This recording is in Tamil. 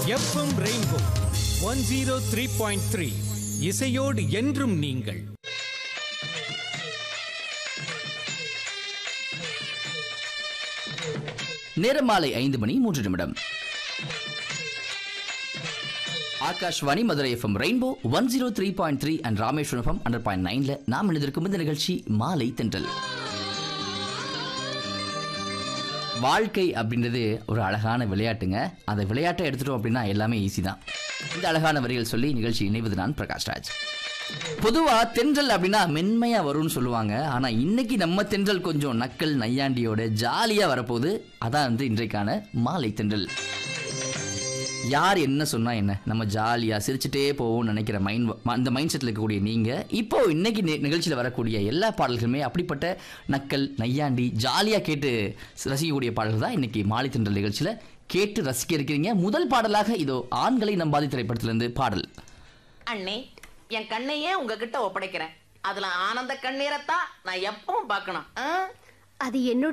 FM rainbow one zero three point three இசையோடு என்றும் நீங்கள் நேரம் மாலை ஐந்து மணி மூன்று நிமிடம் Akashvani Madurai FM rainbow one zero three point three and Rameswaram FM hundred point நைன்ல நாம் இணைந்திருக்கும் இந்த நிகழ்ச்சி மாலை தென்றல் வாழ்க்கை அப்படின்றது ஒரு அழகான விளையாட்டுங்க அந்த விளையாட்டை எடுத்துட்டோம் அப்படின்னா எல்லாமே ஈஸி தான் இந்த அழகான வரிகள் சொல்லி நிகழ்ச்சி இணைவது நான் பிரகாஷ் ராஜ் பொதுவா தென்றல் அப்படின்னா மென்மையா வரும்னு சொல்லுவாங்க ஆனா இன்னைக்கு நம்ம தென்றல் கொஞ்சம் நக்கல் நையாண்டியோட ஜாலியா வரப்போகுது அதான் வந்து இன்றைக்கான மாலை தென்றல் யார் என்ன சொன்னா என்ன நம்ம ஜாலியா சிரிச்சுட்டே போவோம்னு நினைக்கிற மைண்ட் அந்த மைண்ட் செட்டில் இருக்கக்கூடிய நீங்க இப்போ இன்னைக்கு நி- நிகழ்ச்சியில வரக்கூடிய எல்லா பாடல்களுமே அப்படிப்பட்ட நக்கல் நையாண்டி ஜாலியா கேட்டு ரசிக்கக்கூடிய பாடல்கள் தான் இன்னைக்கு மாலை தென்றல் நிகழ்ச்சியில கேட்டு ரசிக்க இருக்கிறீங்க முதல் பாடலாக இதோ ஆண்களை நம்பாதி திரைப்படத்திலிருந்து பாடல் அண்ணே என் கண்ணையே உங்ககிட்ட ஒப்படைக்கிறேன் அதுல ஆனந்த கண்ணீரைத்தான் நான் எப்பவும் பார்க்கணும் ஆ? அது என்னோட